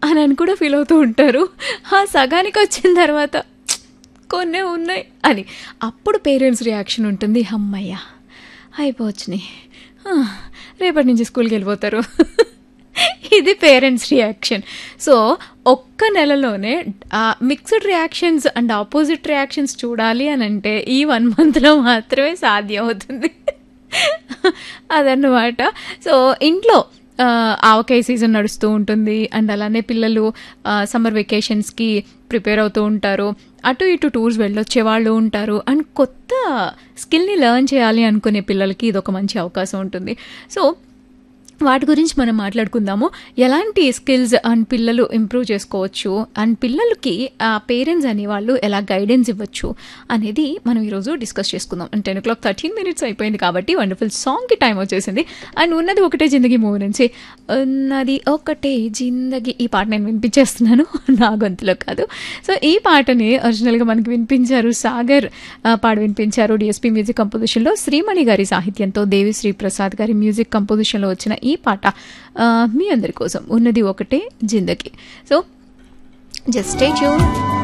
అని అని కూడా ఫీల్ అవుతూ ఉంటారు ఆ సగానికి వచ్చిన తర్వాత కొన్నే ఉన్నాయి అని అప్పుడు పేరెంట్స్ రియాక్షన్ ఉంటుంది అమ్మయ్య అయిపోవచ్చుని రేపటి నుంచి స్కూల్కి వెళ్ళిపోతారు ఇది పేరెంట్స్ రియాక్షన్ సో ఒక్క నెలలోనే mixed reactions and opposite reactions చూడాలి అని అంటే ఈ వన్ మంత్లో మాత్రమే సాధ్యం అవుతుంది అదన్నమాట సో ఇంట్లో ఆ, ఆవకాయ సీజన్ నడుస్తూ ఉంటుంది అండ్ అలానే పిల్లలు సమ్మర్ వెకేషన్స్కి ప్రిపేర్ అవుతూ ఉంటారు అటు ఇటు టూర్స్ వెళ్ళొచ్చే వాళ్ళు ఉంటారు అండ్ కొత్త స్కిల్ని లెర్న్ చేయాలి అనుకునే పిల్లలకి ఇది ఒక మంచి అవకాశం ఉంటుంది సో వాటి గురించి మనం మాట్లాడుకుందాము ఎలాంటి స్కిల్స్ అండ్ పిల్లలు ఇంప్రూవ్ చేసుకోవచ్చు అండ్ పిల్లలకి పేరెంట్స్ అనేవాళ్ళు ఎలా గైడెన్స్ ఇవ్వచ్చు అనేది మనం ఈరోజు డిస్కస్ చేసుకుందాం and ten o'clock thirteen minutes అయిపోయింది కాబట్టి వండర్ఫుల్ సాంగ్కి టైం వచ్చేసింది అండ్ ఉన్నది ఒకటే జిందగీ మూవీ నుంచి ఉన్నది ఒకటే జిందగీ ఈ పాట నేను వినిపించేస్తున్నాను నా గొంతులో కాదు సో ఈ పాటని ఒరిజినల్గా మనకి వినిపించారు సాగర్ ఆ, పాట వినిపించారు డిఎస్పీ మ్యూజిక్ కంపోజిషన్లో శ్రీమణి గారి సాహిత్యంతో దేవిశ్రీ ప్రసాద్ గారి మ్యూజిక్ కంపోజిషన్లో వచ్చిన ఈ పాట ఆ, మీ అందరి కోసం ఉన్నది ఒకటే జిందగీ సో జస్ట్ స్టే ట్యూన్